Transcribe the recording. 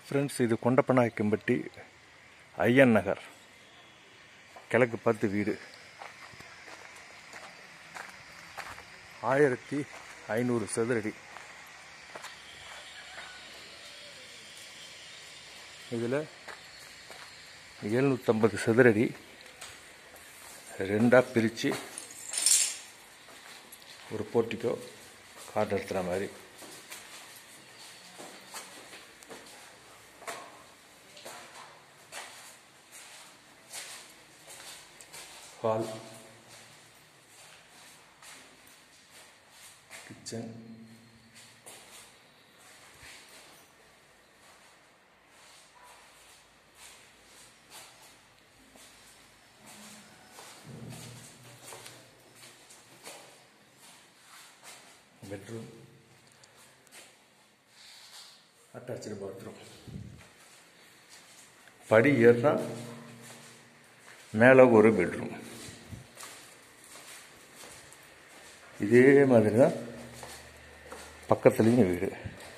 friends இது கொண்டப்பநாயக்கம்பட்டி ஐயன் நகர் கிழக்கு பார்த்து வீடு ஆயிரத்தி ஐநூறு சதுரடி இதில் எழுநூற்றம்பது சதுரடி ரெண்டாக பிரித்து ஒரு போர்ட்டிக்கோ காட்டு எடுத்துகிற மாதிரி hall kitchen bedroom attach bathroom படி ஏறினா மேலே ஒரு பெட்ரூம் இதே மாதிரி தான் பக்கத்துலேயும் வீடு